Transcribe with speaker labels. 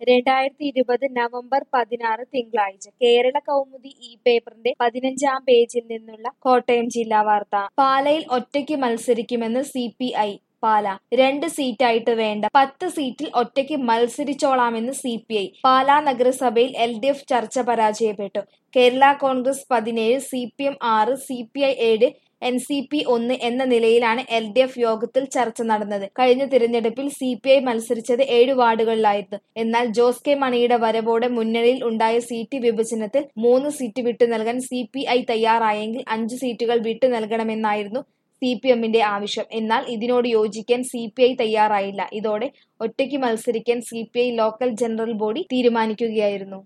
Speaker 1: രണ്ടായിരത്തി ഇരുപത് നവംബർ പതിനാറ് തിങ്കളാഴ്ച കേരള കൗമുദി ഈ പേപ്പറിന്റെ പതിനഞ്ചാം പേജിൽ നിന്നുള്ള കോട്ടയം ജില്ലാ വാർത്ത പാലയിൽ ഒറ്റയ്ക്ക് മത്സരിക്കുമെന്ന് സി പി ഐ പാല രണ്ട് സീറ്റായിട്ട് വേണ്ട പത്ത് സീറ്റിൽ ഒറ്റയ്ക്ക് മത്സരിച്ചോളാമെന്ന് സി പി ഐ പാലാ നഗരസഭയിൽ എൽ ഡി എഫ് ചർച്ച പരാജയപ്പെട്ടു കേരള കോൺഗ്രസ് പതിനേഴ് സി പി എം ആറ് സി പി ഐ ഏഴ് എൻ സി പി ഒന്ന് എന്ന നിലയിലാണ് എൽ ഡി എഫ് യോഗത്തിൽ ചർച്ച നടന്നത് കഴിഞ്ഞ തിരഞ്ഞെടുപ്പിൽ സി പി ഐ മത്സരിച്ചത് ഏഴ് വാർഡുകളിലായിരുന്നു എന്നാൽ ജോസ് കെ മണിയുടെ വരവോടെ മുന്നണിയിൽ ഉണ്ടായ സീറ്റ് വിഭജനത്തിൽ മൂന്ന് സീറ്റ് വിട്ടു നൽകാൻ സി പി ഐ തയ്യാറായെങ്കിൽ അഞ്ച് സീറ്റുകൾ വിട്ടു നൽകണമെന്നായിരുന്നു സി പി എമ്മിന്റെ ആവശ്യം എന്നാൽ ഇതിനോട് യോജിക്കാൻ സി പി ഐ തയ്യാറായില്ല ഇതോടെ ഒറ്റയ്ക്ക് മത്സരിക്കാൻ C P I local general body തീരുമാനിക്കുകയായിരുന്നു